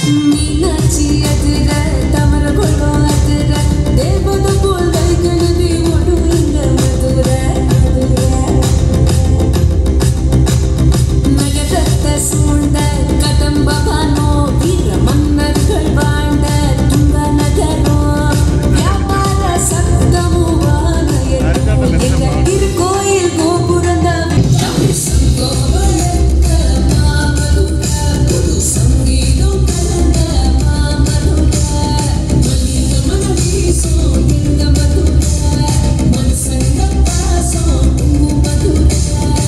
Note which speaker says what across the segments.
Speaker 1: மீனாட்சி அதிர தமர கொள்ளும் அதிர தேவத போல் வைகணவி ஓடும் இந்த மதுரை மதுரை நகரத்தை சூழ்ந்த கதம்பவானோ வீர மன்னர்கள் வாழ்ந்த துங்க நகரம் வியாபார சப்தமும் வானயத்தும் எங்க திருக்கோயில் கோபுரந்த சங்கீதம் கலந்த மாமதுரை மல்லிக மனம் வீசும் எங்க மதுரை மனசங்க பாசம் உங்க மதுரை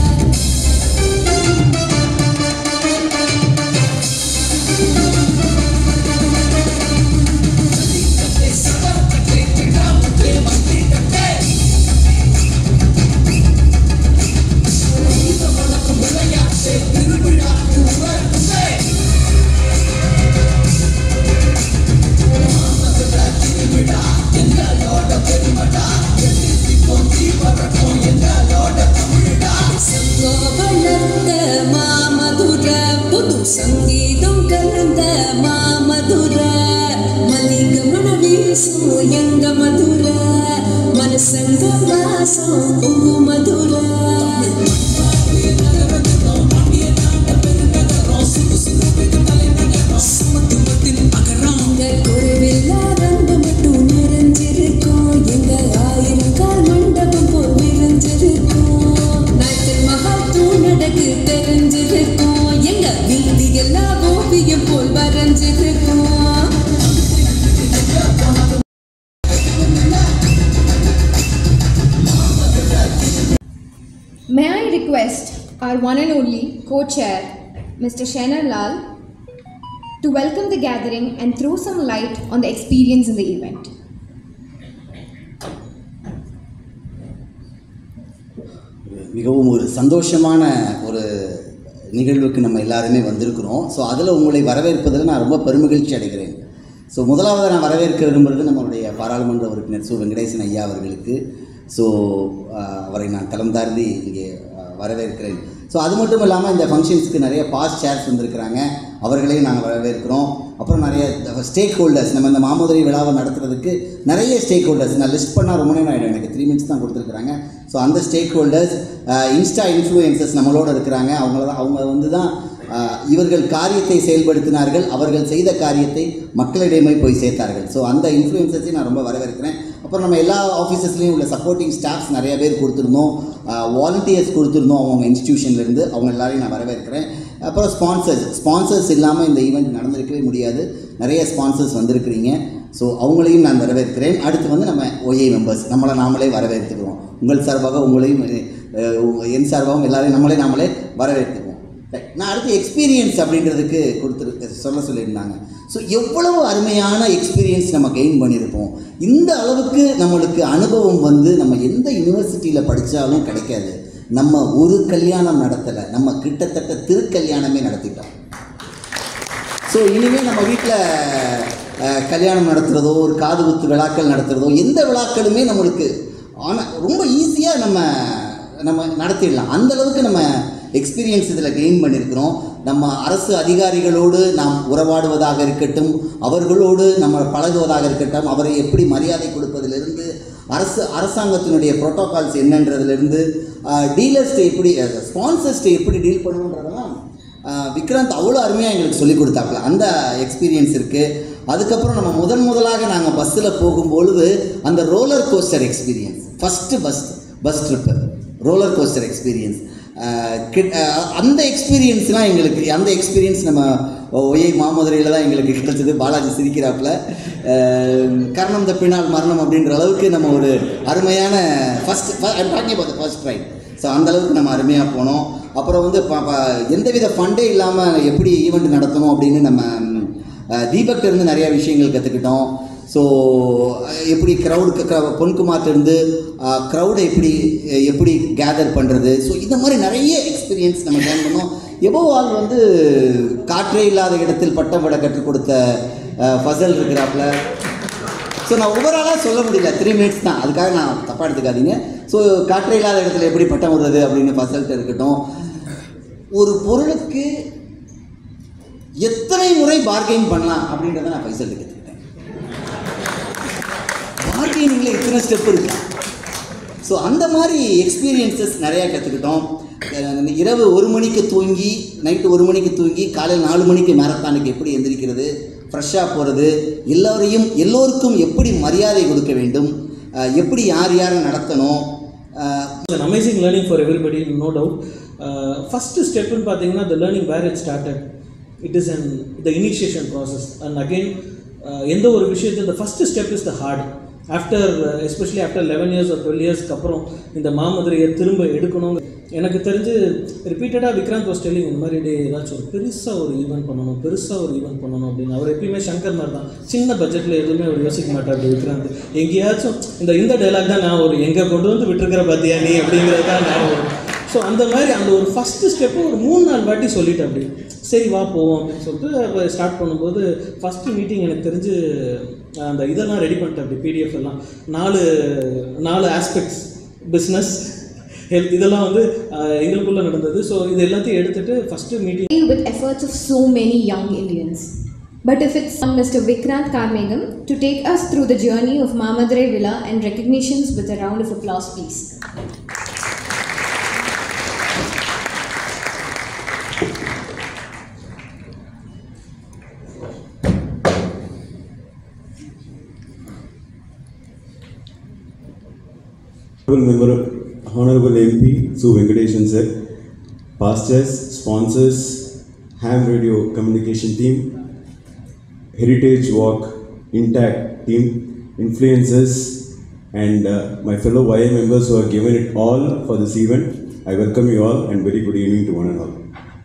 Speaker 1: வளர்ந்த மாமதுர புது சங்கீதம் கலந்த மாமதுர மல்லிக மன வீசும் எங்க மதுர மனசங்க வாசம் உங்க மதுர இங்க குருவில்லா ரம்பு மட்டும் நிறைஞ்சிருக்கும் எங்க ஆயிரம் கால் மண்டபம் போல் விரிஞ்சிருக்கும் நாய்க்கல் மகால் தூணடகு தெரிஞ்சிருக்கும் எங்க வீதி எல்லா ஓவியம் போல் வரைஞ்சிருக்கும்
Speaker 2: May I request our one and only co-chair, Mr. Shenar Lal, to welcome the gathering and throw some light on the experience in the event.
Speaker 3: மிகவும் ஒரு சந்தோஷமான ஒரு நிகழ்வுக்கு நம்ம எல்லாருமே வந்திருக்கிறோம் ஸோ அதில் உங்களை வரவேற்பதில் நான் ரொம்ப பெருமகிழ்ச்சி அடைகிறேன் ஸோ முதலாவது நான் வரவேற்க விரும்புகிறது நம்மளுடைய பாராளுமன்ற உறுப்பினர் சு வெங்கடேசன் ஐயா அவர்களுக்கு ஸோ அவரை நான் தலம் தாழ்த்தி இங்கே அஹ், வரவேற்கிறேன் ஸோ அது மட்டும் இல்லாமல் இந்த ஃபங்க்ஷன்ஸ்க்கு நிறைய பாஸ் சேர்ஸ் வந்திருக்கிறாங்க அவர்களையும் நாங்கள் வரவேற்கிறோம் அப்புறம் நிறைய ஸ்டேக் ஹோல்டர்ஸ் நம்ம இந்த மாமதுரை விழாவை நடத்துறதுக்கு நிறைய ஸ்டேக் ஹோல்டர்ஸ் நான் லிஸ்ட் பண்ணால் ரொம்ப நேரம் ஆகிடும் எனக்கு த்ரீ மினிட்ஸ் தான் கொடுத்துருக்குறாங்க ஸோ அந்த ஸ்டேக் ஹோல்டர்ஸ் இன்ஸ்டா இன்ஃப்ளூயன்சஸ் நம்மளோட இருக்கிறாங்க அவங்கள தான் அவங்க வந்து தான் ஆஹ், இவர்கள் காரியத்தை செயல்படுத்தினார்கள் அவர்கள் செய்த காரியத்தை மக்களிடமே போய் சேர்த்தார்கள் ஸோ அந்த இன்ஃப்ளூயன்சஸையும் நான் ரொம்ப வரவேற்கிறேன் அப்புறம் நம்ம எல்லா ஆஃபீஸஸ்லேயும் உள்ள சப்போர்ட்டிங் ஸ்டாஃப்ஸ் நிறைய பேர் கொடுத்துருந்தோம் வாலண்டியர்ஸ் கொடுத்துருந்தோம் அவங்க இன்ஸ்டியூஷன்லேருந்து அவங்க எல்லாரையும் நான் வரவேற்கிறேன் அப்புறம் ஸ்பான்சர்ஸ் ஸ்பான்சர்ஸ் இல்லாமல் இந்த ஈவெண்ட் நடந்திருக்கவே முடியாது நிறைய ஸ்பான்சர்ஸ் வந்திருக்கிறீங்க ஸோ அவங்களையும் நான் வரவேற்கிறேன் அடுத்து வந்து நம்ம ஒஏ மெம்பர்ஸ் நம்மளை நாமளே வரவேற்றுக்கிறோம் உங்கள் சார்பாக உங்களையும் அஹ், உங்க- என் சார்பாகவும் எல்லாரையும் நம்மளே நாமளே வரவேற்றுக்குவோம் Right. நான் அடுத்து எக்ஸ்பீரியன்ஸ் அப்படின்றதுக்கு கொடுத்துரு சொல்ல சொல்லியிருந்தாங்க ஸோ எவ்வளவு அருமையான எக்ஸ்பீரியன்ஸ் நம்ம கெயின் பண்ணியிருப்போம் இந்த அளவுக்கு நம்மளுக்கு அனுபவம் வந்து நம்ம எந்த யூனிவர்சிட்டியில் படித்தாலும் கிடைக்காது நம்ம ஒரு கல்யாணம் நடத்தலை நம்ம கிட்டத்தட்ட திருக்கல்யாணமே நடத்திட்டோம் ஸோ இனிமேல் நம்ம வீட்டில் கல்யாணம் நடத்துகிறதோ ஒரு காது குத்து விழாக்கள் நடத்துகிறதோ எந்த விழாக்களுமே நம்மளுக்கு ஆனால் ரொம்ப ஈஸியாக நம்ம நம்ம நடத்திடலாம் அந்த அளவுக்கு நம்ம எக்ஸ்பீரியன்ஸ் இதில் கெயின் பண்ணியிருக்கிறோம் நம்ம அரசு அதிகாரிகளோடு நாம் உறவாடுவதாக இருக்கட்டும் அவர்களோடு நம்ம பழகுவதாக இருக்கட்டும் அவரை எப்படி மரியாதை கொடுப்பதிலிருந்து அரசு அரசாங்கத்தினுடைய ப்ரோட்டோகால்ஸ் என்னன்றதுலேருந்து டீலர்ஸ்ட்டை எப்படி ஸ்பான்சர்ஸ்ட்டை எப்படி டீல் பண்ணணுன்றதெல்லாம் ஆஹ் விக்ராந்த் அவ்வளோ அருமையாக எங்களுக்கு சொல்லி கொடுத்தாப்புல அந்த எக்ஸ்பீரியன்ஸ் இருக்குது அதுக்கப்புறம் நம்ம முதன் முதலாக நாங்கள் பஸ்ஸில் போகும்பொழுது அந்த roller coaster experience first bus bus trip roller coaster experience அந்த எக்ஸ்பீரியன்ஸ்லாம் எங்களுக்கு அந்த எக்ஸ்பீரியன்ஸ் நம்ம ஒய் மாமதுரையில் தான் எங்களுக்கு கிடைச்சது பாலாஜி சிரிக்கிறாப்புல ஆஹ் கர்ணம் தப்பினால் மரணம் அப்படின்ற அளவுக்கு நம்ம ஒரு அருமையான first talking about the first right so அந்த அளவுக்கு நம்ம அருமையாக போனோம் அப்புறம் வந்து ப- ப- எந்தவித ஃபண்டே இல்லாமல் எப்படி ஈவெண்ட் நடத்தணும் அப்படின்னு நம்ம ம், அஹ், தீபக்ட்ட இருந்து நிறையா விஷயங்கள் கற்றுக்கிட்டோம் ஸோ எப்படி க்ரௌடு பொன்குமார்ட்டேருந்து க்ரௌடை எப்படி அஹ், எப்படி கேதர் பண்ணுறது ஸோ இந்த மாதிரி நிறைய எக்ஸ்பீரியன்ஸ் நம்ம கேன் பண்ணோம் எபோ ஆல் வந்து காற்றே இல்லாத இடத்தில் பட்டம் விட கற்றுக் கொடுத்த அஹ், ஃபசல் இருக்கிறாப்புல ஸோ நான் ஓவராலாக சொல்ல முடியல த்ரீ மினிட்ஸ் தான் அதுக்காக நான் தப்பாக எடுத்துக்காதீங்க ஸோ காற்று இல்லாத இடத்துல எப்படி பட்டம் விடுறது அப்படின்னு ஃபசல்ட்டு இருக்கட்டும் ஒரு பொருளுக்கு எத்தனை முறை பார்கெயின் பண்ணலாம் அப்படின்றத நான் பைசல் கற்றுக்கிட்டேன் பார்கெனிங்கில் எத்தனை ஸ்டெப் இருக்கு ஸோ அந்த மாதிரி எக்ஸ்பீரியன்சஸ் நிறையா கற்றுக்கிட்டோம் அஹ் இரவு ஒரு மணிக்கு தூங்கி நைட்டு ஒரு மணிக்கு தூங்கி காலையில் நாலு மணிக்கு மேரத்தானுக்கு எப்படி எந்திரிக்கிறது ஃப்ரெஷ்ஷாக போகிறது எல்லோரையும் எல்லோருக்கும் எப்படி மரியாதை கொடுக்க வேண்டும் அஹ் எப்படி யார் யாரை நடத்தணும் அஹ்
Speaker 4: an amazing learning for everybody no doubt uh, first step in பார்த்தீங்கன்னா the learning where it started it is an the initiation process and again uh, எந்த ஒரு விஷயத்தில் the first step is the hard after uh, especially after 11 years or 12 yearsக்கு அப்புறம் இந்த மாமதுரையை திரும்ப எடுக்கணும் எனக்கு தெரிஞ்சு ரிப்பீட்டடாக விக்ராந்த் வாஸ் டெல்லிங் இந்த மாதிரி டே ஏதாச்சும் ஒரு பெருசாக ஒரு ஈவெண்ட் பண்ணணும் பெருசாக ஒரு ஈவெண்ட் பண்ணணும் அப்படின்னு அவர் எப்பயுமே சங்கர் மாதிரி தான் சின்ன பட்ஜெட்டில் எதுவுமே அவர் யோசிக்க மாட்டார் அப்படி விக்ராந்த் எங்கேயாச்சும் இந்த இந்த டைலாக் தான் நான் ஒரு எங்கே கொண்டு வந்து விட்டுருக்கிற பார்த்தியா நீ அப்படிங்கிறது தான் நான் வரும் ஸோ அந்த மாதிரி அந்த ஒரு ஃபஸ்ட்டு ஸ்டெப்பு ஒரு மூணு நாலு வாட்டி சொல்லிட்டேன் அப்படி சரி வா போவோம் அப்படின்னு சொல்லிட்டு ஸ்டார்ட் பண்ணும்போது ஃபஸ்ட்டு மீட்டிங் எனக்கு தெரிஞ்சு அந்த இதெல்லாம் ரெடி பண்ணிட்டேன் அப்படி பிடிஎஃப் எல்லாம் நாலு நாலு ஆஸ்பெக்ட்ஸ் பிஸ்னஸ் ஹெல்த் இதெல்லாம் வந்து அஹ், எங்களுக்குள்ள நடந்தது ஸோ இது எல்லாத்தையும் எடுத்துட்டு first meeting
Speaker 2: with efforts of so many young Indians. But if it's on Mr. Vikrant Karmegam to take us through the journey of Mamadre Villa and recognitions with a round of applause, please.
Speaker 5: Honorable Member, Honorable MP Su Venkadeshan sir, pastors, sponsors, Ham Radio Communication Team, Heritage Walk Intact Team, influencers, and uh, my fellow YA members who have given it all for this event. I welcome you all and very good evening to one and all.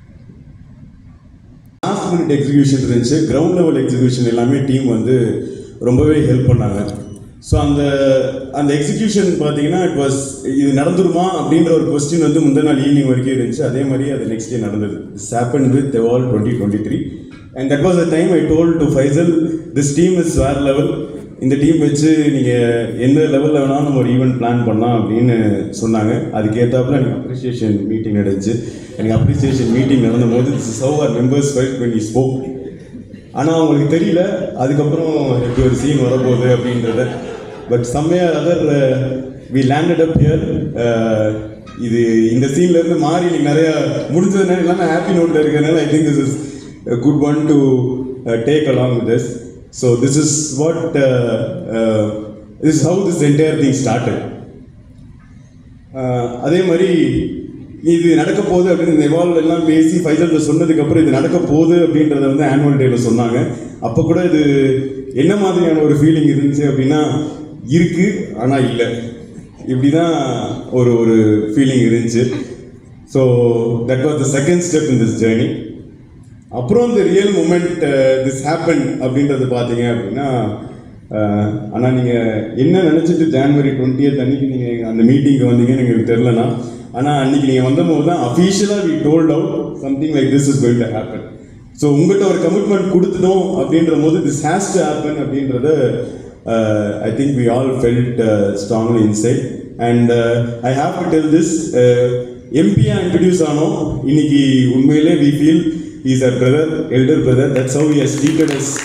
Speaker 5: Last minute execution இருந்துச்சு ground level execution எல்லாமே team வந்து ரொம்பவே help பண்ணாங்க so அந்த அந்த execution பார்த்தீங்கன்னா it was இது நடந்துருமா அப்படின்ற ஒரு கொஸ்டின் வந்து முந்தின நாள் ஈவினிங் வரைக்கும் இருந்துச்சு அதே மாதிரி அது நெக்ஸ்ட் டே நடந்தது திஸ் ஹேப்பன் வித் எவால் twenty twenty three and that was a time I told to Faisal this team is where level இந்த டீம் வச்சு நீங்கள் எந்த லெவலில் வேணாலும் நம்ம ஒரு ஈவெண்ட் பிளான் பண்ணலாம் அப்படின்னு சொன்னாங்க அதுக்கு ஏற்றாப்புல எனக்கு அப்ரிசியேஷன் மீட்டிங் நடந்துச்சு எனக்கு அப்ரிசியேஷன் மீட்டிங் நடந்தபோது this is how our members fight பண்ணி ஸ்போக் ஆனால் அவங்களுக்கு தெரியல அதுக்கப்புறம் இப்படி ஒரு சீன் வரப்போகுது அப்படின்றத but somewhere other we landed up here இது இந்த சீன்ல இருந்து மாறி இன்னைக்கு நிறைய முடிஞ்சதுனால எல்லாமே ஹாப்பி நோட்ல இருக்கிறதுனால I think this is good one to take along with this so this is what this how this entire thing started ah அதே மாதிரி இது நடக்க போகுது அப்படின்னு இந்த எவால்வ் எல்லாம் பேசி ஃபைசல் சொன்னதுக்கு அப்புறம் இது நடக்க போகுது அப்படின்றத வந்து ஆனுவல் டேல சொன்னாங்க அப்போ கூட இது என்ன மாதிரியான ஒரு ஃபீலிங் இருந்துச்சு அப்படின்னா இருக்கு ஆனா இல்லை இப்படி தான் ஒரு ஒரு ஃபீலிங் இருந்துச்சு so that was the second step in this journey அப்புறம் இந்த ரியல் மூமெண்ட் திஸ் ஹேப்பன் அப்படின்றது பார்த்தீங்க அப்படின்னா ஆனால் நீங்கள் என்ன நினச்சிட்டு ஜான்வரி டுவெண்ட்டியத் அன்னைக்கு நீங்கள் அந்த மீட்டிங்க்கு வந்தீங்கன்னு எங்களுக்கு தெரிலனா ஆனால் அன்னைக்கு நீங்கள் வந்தபோது தான் அஃபீஷியலாக we told out something like this is going to happen so உங்கள்கிட்ட ஒரு கமிட்மெண்ட் கொடுத்துட்டோம் அப்படின்ற போது திஸ் ஹேஸ் டு ஹேப்பன் அப்படின்றத I think we all felt strongly inside and I have to tell this எம்பியாக இன்ட்ரடியூஸ் ஆனோம் இன்னைக்கு உண்மையிலே we feel is a brother elder brother that's how has treated as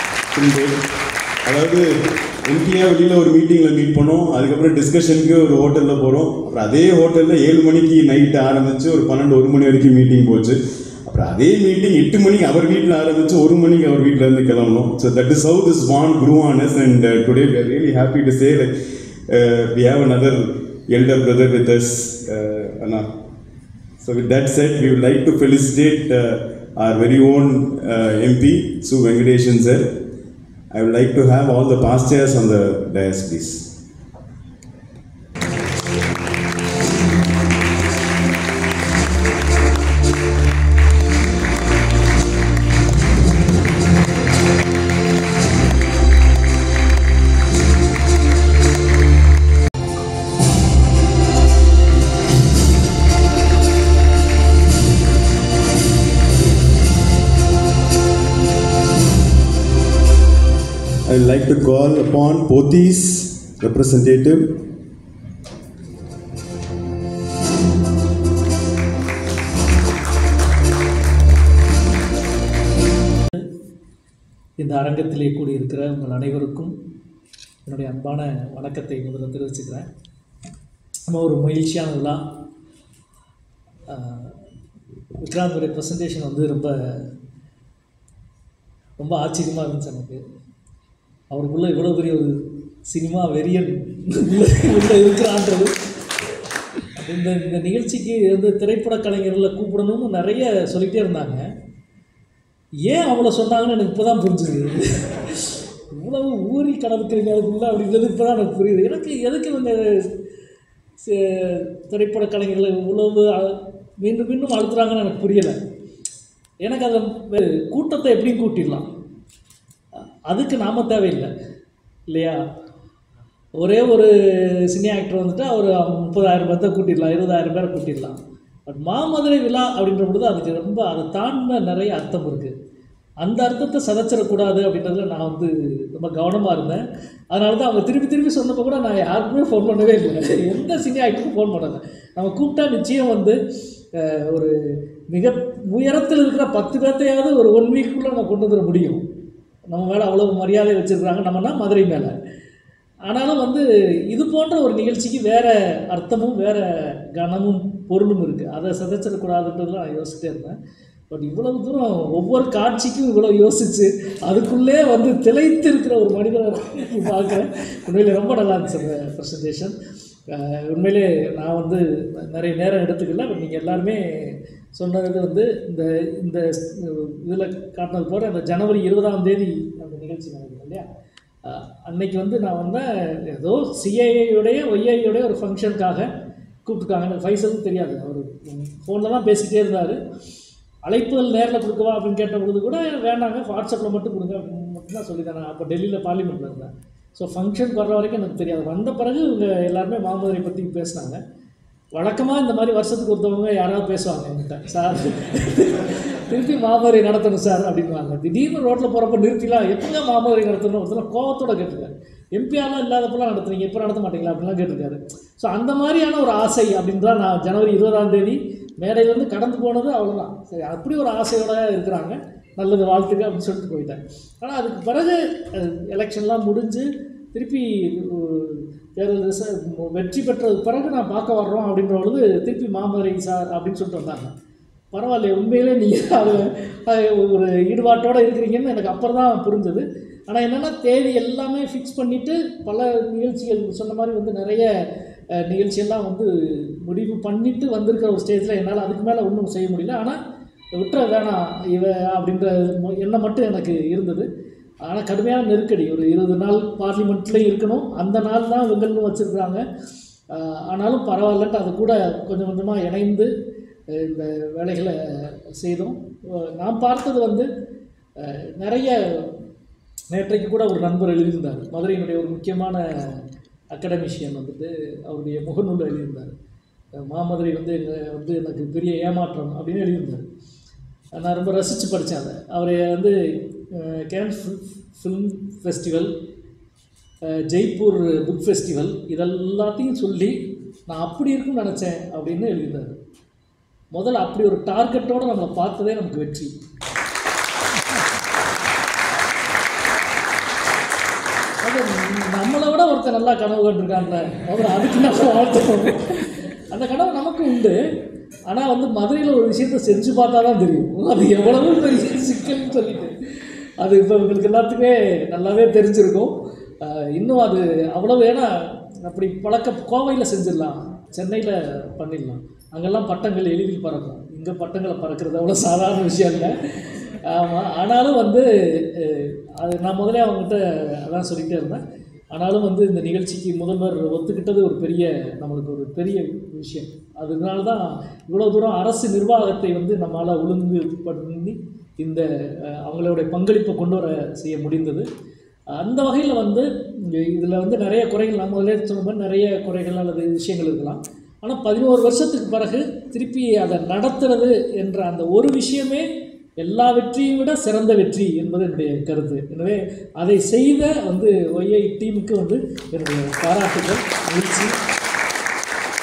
Speaker 5: அதாவது எம்பியாக வெளியில் ஒரு மீட்டிங்கில் மீட் பண்ணோம் அதுக்கப்புறம் டிஸ்கஷனுக்கு ஒரு ஹோட்டலில் போகிறோம் அப்புறம் அதே ஹோட்டலில் ஏழு மணிக்கு நைட்டு ஆரம்பித்து ஒரு பன்னெண்டு ஒரு மணி வரைக்கும் மீட்டிங் போச்சு அப்புறம் அதே மீட்டிங் எட்டு மணிக்கு அவர் வீட்டில் ஆரம்பித்து ஒரு மணிக்கு அவர் வீட்டில் இருந்து கிளம்பணும் so that is how this one grew on us and today we are really happy to say like we have another elder brother with us uh, அண்ணா So with that said, we would like to felicitate uh, our very own uh, MP, Su Venkadeshan sir. I would like to have all the past chairs on the dais, please. I would like to call upon Pothi's representative,
Speaker 6: இந்த அரங்கத்திலே கூடியிருக்கிற உங்கள் அனைவருக்கும் என்னுடைய அன்பான வணக்கத்தை முதல்ல தெரிவிச்சுக்கிறேன் நம்ம ஒரு மகிழ்ச்சியான விழா ஆஹ், விக்ராந்தோடைய ப்ரெசன்டேஷன் வந்து ரொம்ப ரொம்ப ஆச்சரியமாக இருந்துச்சு எனக்கு அவருக்குள்ளே இவ்வளோ பெரிய ஒரு சினிமா வெறியன் உள்ள உள்ள இருக்கிறான்றது இந்த இந்த நிகழ்ச்சிக்கு வந்து திரைப்பட கலைஞர்களை கூப்பிடணும்னு நிறைய சொல்லிகிட்டே இருந்தாங்க ஏன் அவ்வளோ சொன்னாங்கன்னு எனக்கு இப்போ தான் புரிஞ்சுது இவ்வளவு ஊறி கடந்துக்கிறீங்க அதுக்குள்ள அப்படின்றது இப்போ தான் எனக்கு புரியுது எனக்கு எதுக்கு இவங்க சே- திரைப்பட கலைஞர்களை இவ்வளவு அ- மீண்டும் மீண்டும் அழுத்துறாங்கன்னு எனக்கு புரியலை எனக்கு அதை வே- கூட்டத்தை எப்படியும் கூட்டிடலாம் அ- அதுக்கு நாம தேவையில்லை இல்லையா ஒரே ஒரு சினி ஆக்டர் வந்துட்டு அவர் முப்பதாயிரம் பேர்த்த கூட்டிடலாம் இருபதாயிரம் பேரை கூட்டிடலாம் பட் மாமதுரை விழா அப்படின்ற பொழுது அதுக்கு ரொம்ப அதை தாண்டின நிறைய அர்த்தம் இருக்குது அந்த அர்த்தத்தை சதைச்சிடக்கூடாது அப்படின்றதுல நான் வந்து ரொம்ப கவனமாக இருந்தேன் அதனால தான் அவங்க திருப்பி திருப்பி சொன்னப்போ கூட நான் யாருக்குமே ஃபோன் பண்ணவே இல்லை எந்த சினி ஆக்டருக்கும் ஃபோன் பண்ணலை நம்ம கூப்பிட்டா நிச்சயம் வந்து அஹ், ஒரு மிக உயரத்தில் இருக்கிற பத்து பேர்த்தையாவது ஒரு ஒன் வீக்குள்ளே நம்ம கொண்டு வந்துட முடியும் நம்ம மேலே அவ்வளோ மரியாதை வச்சுருக்காங்க நம்மனா மதுரை மேலே ஆனாலும் வந்து இது போன்ற ஒரு நிகழ்ச்சிக்கு வேறு அர்த்தமும் வேறு கனமும் பொருளும் இருக்குது அதை சிதைச்சிடக்கூடாதுன்றதுல நான் யோசிச்சுட்டே இருந்தேன் பட் இவ்வளவு தூரம் ஒவ்வொரு காட்சிக்கும் இவ்வளோ யோசிச்சு அதுக்குள்ளே வந்து திளைத்து இருக்கிற ஒரு மனிதரை நான் பார்க்குறேன் உண்மையிலே ரொம்ப நல்லா இருந்துச்சு அந்த ப்ரெசன்டேஷன் உண்மையிலே நான் வந்து நிறைய நேரம் எடுத்துக்கல பட் நீங்கள் எல்லாருமே சொன்னது வந்து இந்த இந்த இதில் காட்டினது போல அந்த ஜனவரி இருபதாம் தேதி அந்த நிகழ்ச்சி நடக்குது இல்லையா அஹ் அன்னைக்கு வந்து நான் வந்தேன் ஏதோ சிஐஏயுடைய ஒய்ஐயுடைய ஒரு ஃபங்க்ஷனுக்காக கூப்பிட்டுருக்காங்க எனக்கு ஃபைசலுக்கு தெரியாது அவர் ஃபோனில் தான் பேசிக்கிட்டே இருந்தார் அழைப்புகள் நேரில் கொடுக்கவா அப்படின்னு கேட்ட பொழுது கூட வேண்டாங்க வாட்ஸ்அப்பில் மட்டும் கொடுங்க அப்படின்னு மட்டும் தான் சொல்லித்தேன் நான் அப்போ டெல்லியில் பார்லிமெண்ட்டில் இருந்தேன் ஸோ ஃபங்க்ஷனுக்கு வர்ற வரைக்கும் எனக்கு தெரியாது வந்த பிறகு இவங்க எல்லாருமே மாமதுரை பற்றி பேசினாங்க வழக்கமாக இந்த மாதிரி வருஷத்துக்கு ஒருத்தவங்க யாராவது பேசுவாங்க என்கிட்ட சார் திருப்பி மாமதுரை நடத்தணும் சார் அப்படின்வாங்க திடீர்னு ரோட்டில் போகிறப்ப நிறுத்திலாம் எப்பங்க மாமதுரை நடத்தணும் ஒருத்தர் கோவத்தோட கேட்டிருக்காரு எம்பியாலாம் இல்லாதப்பெல்லாம் நடத்துறீங்க இப்போ நடத்த மாட்டீங்களா அப்படிலாம் கேட்டிருக்காரு ஸோ அந்த மாதிரியான ஒரு ஆசை அப்படின்னு தான் நான் ஜனவரி இருபதாம் தேதி மேடையிலேருந்து கடந்து போனது அவ்வளோதான் சரி அப்படி ஒரு ஆசையோட இருக்கிறாங்க நல்லது வாழ்த்துக்க அப்படின்னு சொல்லிட்டு போயிட்டேன் ஆனால் அதுக்கு பிறகு எலெக்ஷன்லாம் முடிஞ்சு திருப்பி அஹ், தேர்தல் ரிச- வெற்றி பெற்றதுக்கு பிறகு நான் பார்க்க வர்றோம் அப்படின்ற பொழுது திருப்பி மாமதுரை சார் அப்படின்னு சொல்லிட்டு வந்தாங்க பரவாயில்ல உண்மையிலே நீங்கள் அது அது ஒரு ஈடுபாட்டோடு இருக்கிறீங்கன்னு எனக்கு அப்புறம் தான் புரிஞ்சது ஆனால் என்னென்னா தேதி எல்லாமே ஃபிக்ஸ் பண்ணிவிட்டு பல நிகழ்ச்சிகள் சொன்ன மாதிரி வந்து நிறைய அஹ், நிகழ்ச்சியெல்லாம் வந்து முடிவு பண்ணிட்டு வந்திருக்கிற ஒரு ஸ்டேஜில் என்னால் அதுக்கு மேலே ஒன்றும் செய்ய முடியல ஆனால் விட்டுற வேணாம் இவ அப்படின்ற மொ- எண்ணம் மட்டும் எனக்கு இருந்தது ஆனால் கடுமையான நெருக்கடி ஒரு இருபது நாள் பார்லிமெண்ட்லேயும் இருக்கணும் அந்த நாள் தான் இவங்கள்னு வச்சுருக்காங்க ஆனாலும் பரவாயில்லன்ட்டு அது கூட கொஞ்சம் கொஞ்சமாக இணைந்து அஹ், இந்த வேலைகளை செய்தோம் அஹ், நான் பார்த்தது வந்து அஹ், நிறைய நேற்றைக்கு கூட ஒரு நண்பர் எழுதியிருந்தார் மதுரையினுடைய ஒரு முக்கியமான அகடமிஷியன் வந்துட்டு அவருடைய முகநூலில் எழுதியிருந்தார் அஹ் மாமதுரை வந்து எங்க- வந்து எனக்கு பெரிய ஏமாற்றம் அப்படின்னு எழுதியிருந்தார் நான் ரொம்ப ரசித்து படித்தேன் அதை அவர் வந்து Cannes film festival Jaipur book festival இதெல்லாத்தையும் சொல்லி நான் அப்படி இருக்கும்னு நினச்சேன் அப்படின்னு எழுதியிருந்தார் முதல்ல அப்படி ஒரு டார்கெட்டோடு நம்மளை பார்த்ததே நமக்கு வெற்றி அது நம்மளை விட ஒருத்தர் நல்லா கனவு கண்டிருக்கான்ல முதல்ல அதுக்கு நம்ம வாழ்த்துறோம் அந்த கனவு நமக்கு உண்டு ஆனால் வந்து மதுரையில் ஒரு விஷயத்தை செஞ்சு பார்த்தா தான் தெரியும் அது எவ்வளவு பெரிய சிக்கல்னு சொல்லிட்டு அது இப்போ உங்களுக்கு எல்லாத்துக்குமே நல்லாவே தெரிஞ்சிருக்கும் ஆஹ் இன்னும் அது அவ்வளவு ஏன்னா அப்படி பழக்க கோவையில் செஞ்சிடலாம் சென்னையில் பண்ணிடலாம் அங்கெல்லாம் பட்டங்கள் எளிதில் பறக்கும் இங்கே பட்டங்களை பறக்கிறது அவ்வளோ சாதாரண விஷயம் இல்லை ஆமாம் ஆனாலும் வந்து அஹ், அது நான் முதலே அவங்ககிட்ட அதான் சொல்லிகிட்டே இருந்தேன் ஆனாலும் வந்து இந்த நிகழ்ச்சிக்கு முதல்வர் ஒத்துக்கிட்டது ஒரு பெரிய நம்மளுக்கு ஒரு பெரிய விஷயம் அதனால தான் இவ்வளோ தூரம் அரசு நிர்வாகத்தை வந்து நம்மளால் ஒழுங்கு பண்ணி இந்த அஹ், அவங்களுடைய பங்களிப்பை கொண்டு வர செய்ய முடிந்தது அந்த வகையில் வந்து இதில் வந்து நிறைய குறைகள் நம்ம முதலே சொன்ன மாதிரி நிறைய குறைகள் அல்லது விஷயங்கள் இருக்கலாம் ஆனால் பதினோரு வருஷத்துக்கு பிறகு திருப்பி அதை நடத்துறது என்ற அந்த ஒரு விஷயமே எல்லா வெற்றியும் விட சிறந்த வெற்றி என்பது என்னுடைய கருத்து எனவே அதை செய்த வந்து ஒய்ஐ டீமுக்கு வந்து என்னுடைய பாராட்டுகள் மகிழ்ச்சி அப்புறம்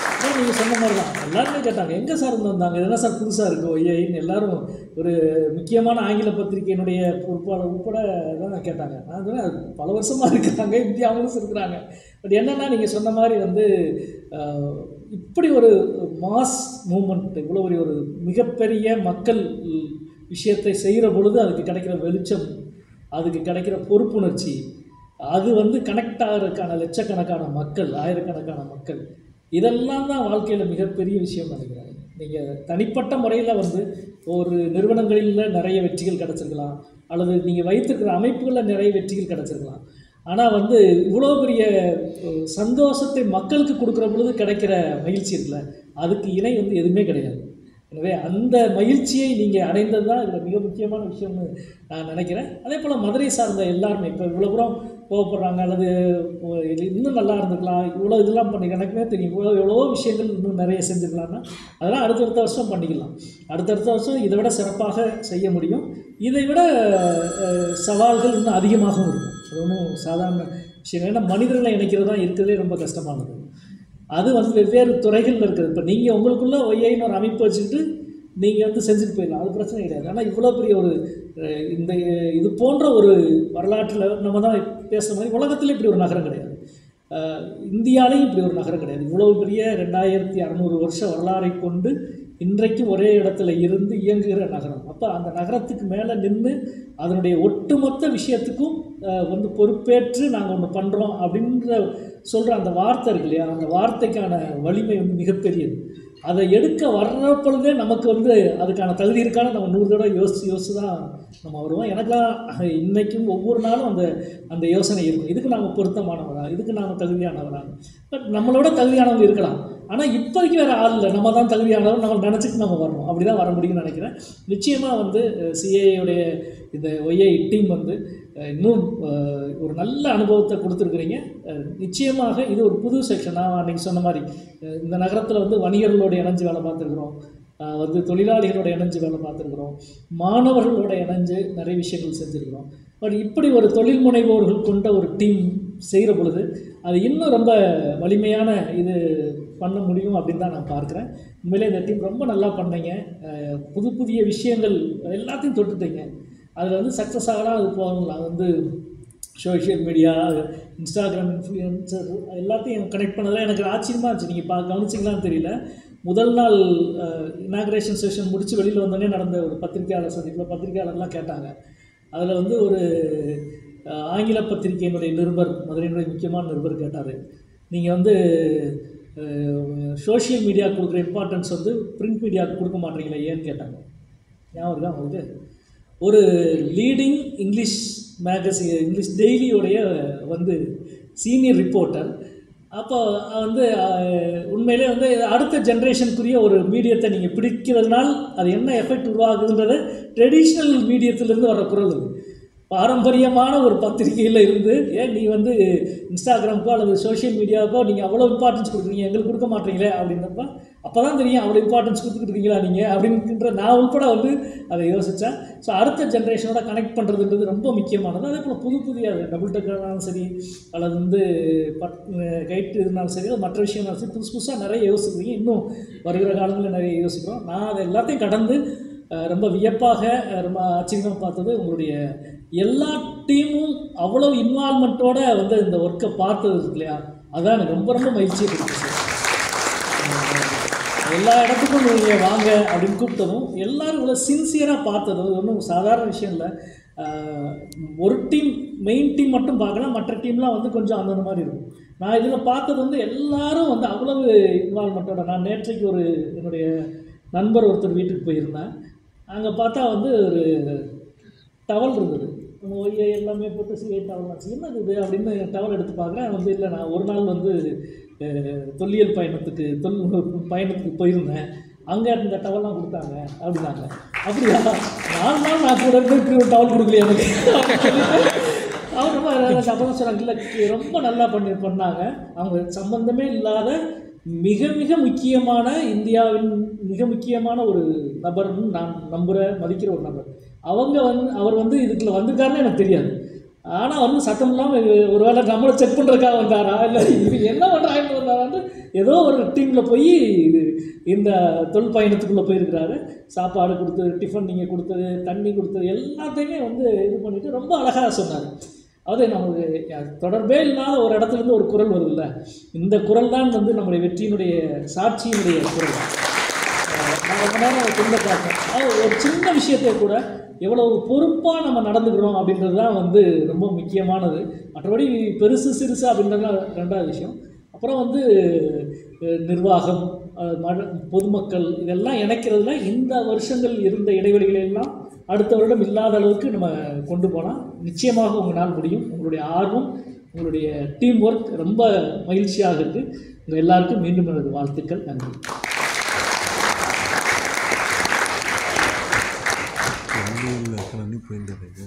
Speaker 6: நீங்கள் சொன்ன மாதிரி தான் எல்லாருமே கேட்டாங்க எங்கே சார் இருந்து வந்தாங்க இது என்ன சார் புதுசாக இருக்குது ஒய்ஐன்னு எல்லாரும் ஒரு முக்கியமான ஆங்கில பத்திரிகையினுடைய பொறுப்பாளர் உட்பட தான் கேட்டாங்க நான் சொன்னேன் அது பல வருஷமாக இருக்கிறாங்க இந்தியாவும் இருக்கிறாங்க பட் என்னென்னா நீங்கள் சொன்ன மாதிரி வந்து அஹ், இப்படி ஒரு மாஸ் மூமெண்ட் இவ்வளோ பெரிய ஒரு மிகப்பெரிய மக்கள் விஷயத்தை செய்கிற பொழுது அதுக்கு கிடைக்கிற வெளிச்சம் அதுக்கு கிடைக்கிற பொறுப்புணர்ச்சி அது வந்து கனெக்ட் ஆகிறதுக்கான லட்சக்கணக்கான மக்கள் ஆயிரக்கணக்கான மக்கள் இதெல்லாம் தான் வாழ்க்கையில் மிகப்பெரிய விஷயம் நினைக்கிறேன் நீங்கள் தனிப்பட்ட முறையில் வந்து ஒரு நிறுவனங்களில் நிறைய வெற்றிகள் கிடச்சிருக்கலாம் அல்லது நீங்கள் வைத்திருக்கிற அமைப்புகளில் நிறைய வெற்றிகள் கிடச்சிருக்கலாம் ஆனால் வந்து இவ்வளோ பெரிய அஹ், சந்தோஷத்தை மக்களுக்கு கொடுக்குற பொழுது கிடைக்கிற மகிழ்ச்சி இருக்குல்ல அதுக்கு இணை வந்து எதுவுமே கிடையாது எனவே அந்த மகிழ்ச்சியை நீங்கள் அடைந்தது தான் இதில் மிக முக்கியமான விஷயம்னு நான் நினைக்கிறேன் அதே போல் மதுரை சார்ந்த எல்லாருமே இப்போ இவ்வளோ தூரம் கோவப்படுறாங்க அல்லது ஓ, இது இன்னும் நல்லா இருந்திருக்கலாம் இவ்வளோ இதெல்லாம் பண்ணி எனக்குமே தெரியும் இவ்வளோ எவ்வளவோ விஷயங்கள் இன்னும் நிறைய செஞ்சுக்கலாம்னா அதெல்லாம் அடுத்தடுத்த வருஷம் பண்ணிக்கலாம் அடுத்தடுத்த வருஷம் இதை விட சிறப்பாக செய்ய முடியும் இதை விட அஹ், சவால்கள் இன்னும் அதிகமாகவும் இருக்கும் அது ஒன்றும் சாதாரண விஷயம் ஏன்னா மனிதர்களை இணைக்கிறது தான் இருக்கிறதே ரொம்ப கஷ்டமானது அது வந்து வெவ்வேறு துறைகளில் இருக்குது இப்போ நீங்கள் உங்களுக்குள்ள ஒய்ஐன்னு ஒரு அமைப்பு வச்சுக்கிட்டு நீங்கள் வந்து செஞ்சுட்டு போயிடலாம் அது பிரச்சனை கிடையாது ஆனால் இவ்வளோ பெரிய ஒரு அஹ், இந்த இது போன்ற ஒரு வரலாற்றில் நம்ம தான் பேசுகிற மாதிரி உலகத்தில் இப்படி ஒரு நகரம் கிடையாது அஹ், இந்தியாலையும் இப்படி ஒரு நகரம் கிடையாது இவ்வளோ பெரிய ரெண்டாயிரத்தி அறநூறு வருஷ வரலாறை கொண்டு இன்றைக்கும் ஒரே இடத்துல இருந்து இயங்குகிற நகரம் அப்போ அந்த நகரத்துக்கு மேலே நின்று அதனுடைய ஒட்டுமொத்த விஷயத்துக்கும் அஹ், வந்து பொறுப்பேற்று நாங்கள் ஒன்று பண்ணுறோம் அப்படின்ற சொல்கிற அந்த வார்த்தை இருக்கு இல்லையா அந்த வார்த்தைக்கான வலிமை வந்து மிகப்பெரியது அதை எடுக்க வர்ற பொழுதே நமக்கு வந்து அதுக்கான தகுதி இருக்கான்னு நம்ம நூறு தடவை யோசித்து யோசித்து தான் நம்ம வருவோம் எனக்கெல்லாம் இன்றைக்கும் ஒவ்வொரு நாளும் அந்த அந்த யோசனை இருக்கும் இதுக்கு நாங்கள் பொருத்தமானவரா இதுக்கு நாங்கள் தகுதியானவரா பட் நம்மளோட தகுதியானவங்க இருக்கலாம் ஆனால் இப்போதைக்கு வேறு ஆள் இல்லை நம்ம தான் தகுதியானவர் நம்ம நினச்சிட்டு நம்ம வரணும் அப்படி தான் வர முடியும்னு நினைக்கிறேன் நிச்சயமாக வந்து சிஏயுடைய இந்த ஒய்ஐ டீம் வந்து அஹ், இன்னும் அஹ், ஒரு நல்ல அனுபவத்தை கொடுத்துருக்குறீங்க அஹ், நிச்சயமாக இது ஒரு புது செக்ஷன் நான் அன்றைக்கி சொன்ன மாதிரி அஹ், இந்த நகரத்தில் வந்து வணிகர்களோட இணைஞ்சு வேலை பார்த்துருக்குறோம் அஹ், வந்து தொழிலாளிகளோட இணைஞ்சு வேலை பார்த்துருக்குறோம் மாணவர்களோட இணைஞ்சு நிறைய விஷயங்கள் செஞ்சுருக்கிறோம் பட் இப்படி ஒரு தொழில் முனைவோர்கள் கொண்ட ஒரு டீம் செய்கிற பொழுது அது இன்னும் ரொம்ப வலிமையான இது பண்ண முடியும் அப்படின்னு தான் நான் பார்க்குறேன் உண்மையிலே இந்த டீம் ரொம்ப நல்லா பண்ணீங்க அஹ், புது புதிய விஷயங்கள் எல்லாத்தையும் தொட்டுட்டீங்க அதில் வந்து சக்ஸஸ் ஆகலாம் அது போகலாம் அது வந்து சோஷியல் மீடியா இன்ஸ்டாகிராம் இன்ஃப்ளூயன்சர் எல்லாத்தையும் கனெக்ட் பண்ணதில் எனக்கு ஆச்சரியமாக இருந்துச்சு நீங்கள் பா கவனிச்சிங்களான்னு தெரியல முதல் நாள் இனாக்ரேஷன் செஷன் முடித்து வெளியில் வந்தோடனே நடந்த ஒரு பத்திரிகையாளர் சந்திப்பில் பத்திரிகையாளர்லாம் கேட்டாங்க அதில் வந்து ஒரு அஹ், ஆங்கில பத்திரிகையினுடைய நிருபர் மதுரையினுடைய முக்கியமான நிருபர் கேட்டார் நீங்கள் வந்து சோஷியல் மீடியா கொடுக்குற இம்பார்ட்டன்ஸ் வந்து பிரிண்ட் மீடியாவுக்கு கொடுக்க மாட்டீங்களா ஏன்னு கேட்டாங்க ஞாபகம் இருக்கா உங்களுக்கு ஒரு லீடிங் இங்கிலீஷ் மேகசின் இங்கிலீஷ் டெய்லியோடைய வந்து சீனியர் ரிப்போர்ட்டர் அப்போ வந்து அஹ், உண்மையிலே வந்து அடுத்த ஜென்ரேஷனுக்குரிய ஒரு மீடியத்தை நீங்கள் பிடிக்கிறதுனால் அது என்ன எஃபெக்ட் உருவாகுதுன்றது ட்ரெடிஷ்னல் மீடியத்திலேருந்து வர குரல் அது பாரம்பரியமான ஒரு பத்திரிகையில் இருந்து ஏன் நீ வந்து இன்ஸ்டாகிராமுக்கோ அல்லது சோஷியல் மீடியாவுக்கோ நீங்கள் அவ்வளோ இம்பார்ட்டன்ஸ் கொடுக்குறீங்க எங்களுக்கு கொடுக்க மாட்டீங்களே அப்படின்றப்ப அப்போ தான் தெரியும் அவ்வளோ இம்பார்ட்டன்ஸ் கொடுத்துட்டு இருக்கீங்களா நீங்கள் அப்படின்ற நான் உட்பட வந்து அதை யோசித்தேன் ஸோ அடுத்த ஜென்ரேஷனோட கனெக்ட் பண்ணுறதுன்றது ரொம்ப முக்கியமானது அதே போல் புது புதிய டபுள் டெக்கரானாலும் சரி அல்லது வந்து பட் கைட் இருந்தாலும் சரி அது மற்ற விஷயம்னாலும் சரி புதுசு புதுசாக நிறைய யோசிக்கிறீங்க இன்னும் வருகிற காலங்களில் நிறைய யோசிக்கிறோம் நான் அதை எல்லாத்தையும் கடந்து அஹ், ரொம்ப வியப்பாக அஹ், ரொம்ப ஆச்சரியமாக பார்த்தது உங்களுடைய எல்லா டீமும் அவ்வளோ இன்வால்மெண்ட்டோட வந்து இந்த ஒர்க்கை பார்த்தது இருக்கு இல்லையா அதான் எனக்கு ரொம்ப ரொம்ப மகிழ்ச்சியை கொடுத்துச்சு எல்லா இடத்துக்கும் நீங்கள் வாங்க அப்படின்னு கூப்பிட்டதும் எல்லாரும் இவ்வளோ சின்சியராக பார்த்ததும் இது ஒன்றும் சாதாரண விஷயம் இல்லை ஆஹ் ஒரு டீம் மெயின் டீம் மட்டும் பார்க்கலாம் மற்ற டீம்லாம் வந்து கொஞ்சம் அந்தந்த மாதிரி இருக்கும் நான் இதில் பார்த்தது வந்து எல்லாரும் வந்து அவ்வளவு இன்வால்மெண்ட்டோட நான் நேற்றைக்கு ஒரு என்னுடைய நண்பர் ஒருத்தர் வீட்டுக்கு போயிருந்தேன் அங்கே பார்த்தா வந்து ஒரு டவல் இருந்தது ஒய்யை எல்லாமே போட்டு சிஐ டவல் ஆச்சு என்னது இது அப்படின்னு டவல் எடுத்து பார்க்குறேன் வந்து இல்லை நான் ஒரு நாள் வந்து அஹ், தொல்லியல் பயணத்துக்கு தொல் பயணத்துக்கு போயிருந்தேன் அங்கே இந்த டவல்லாம் கொடுத்தாங்க அப்படின்னாங்க அப்படியா நாலு நாள் நான் கூட இருந்து இப்படி ஒரு டவல் கொடுக்கலையே எனக்கு அவர் ரொம்ப அப்பதான் சொன்னாங்க இல்லை ரொம்ப நல்லா பண்ணி பண்ணாங்க அவங்க சம்பந்தமே இல்லாத மிக மிக முக்கியமான இந்தியாவின் மிக முக்கியமான ஒரு நபர்னு நான் நம்புகிற மதிக்கிற ஒரு நபர் அவங்க வந்து அவர் வந்து இதுக்குள்ள வந்திருக்காருன்னு எனக்கு தெரியாது ஆனால் வந்து சத்தம் இல்லாமல் ஒருவேளை நம்மளை செக் பண்ணுறதுக்காக வந்தாரா இல்லை இது என்ன பண்ணுறாங்கன்னு வந்தாரான்னு ஏதோ ஒரு டீமில் போய் இந்த தொழில் பயணத்துக்குள்ளே போயிருக்கிறாரு சாப்பாடு கொடுத்தது டிஃபன் நீங்கள் கொடுத்தது தண்ணி கொடுத்தது எல்லாத்தையுமே வந்து இது பண்ணிட்டு ரொம்ப அழகாக சொன்னார் அதாவது நமக்கு யா- தொடர்பே இல்லாத ஒரு இடத்துல இருந்து ஒரு குரல் வருதுல்ல இந்த குரல் தான் வந்து நம்முடைய வெற்றியினுடைய சாட்சியினுடைய குரல் அஹ் நான் ரொம்ப நேரம் அதை கொண்டு பார்த்தேன் அதாவது ஒரு சின்ன விஷயத்தை கூட எவ்வளவு பொறுப்பாக நம்ம நடந்துக்கிறோம் அப்படின்றது தான் வந்து ரொம்ப முக்கியமானது மற்றபடி பெருசு சிறுசு அப்படின்றதுலாம் ரெண்டாவது விஷயம் அப்புறம் வந்து அஹ், நிர்வாகம் அஹ், மழ- பொதுமக்கள் இதெல்லாம் இணைக்கிறதுல இந்த வருஷங்கள் இருந்த இடைவெளிகளை எல்லாம் அடுத்த வருடம் இல்லாத அளவுக்கு நம்ம கொண்டு போனால் நிச்சயமாக உங்களால் முடியும் உங்களுடைய ஆர்வம் உங்களுடைய டீம் ஒர்க் ரொம்ப மகிழ்ச்சியாக இருக்குது உங்கள் எல்லாருக்கும் மீண்டும் எனது வாழ்த்துக்கள் நன்றி
Speaker 7: ಬೆಂಗಳೂರಲ್ಲಿ ಅక్కడ ಅನ್ನಿపోయింದ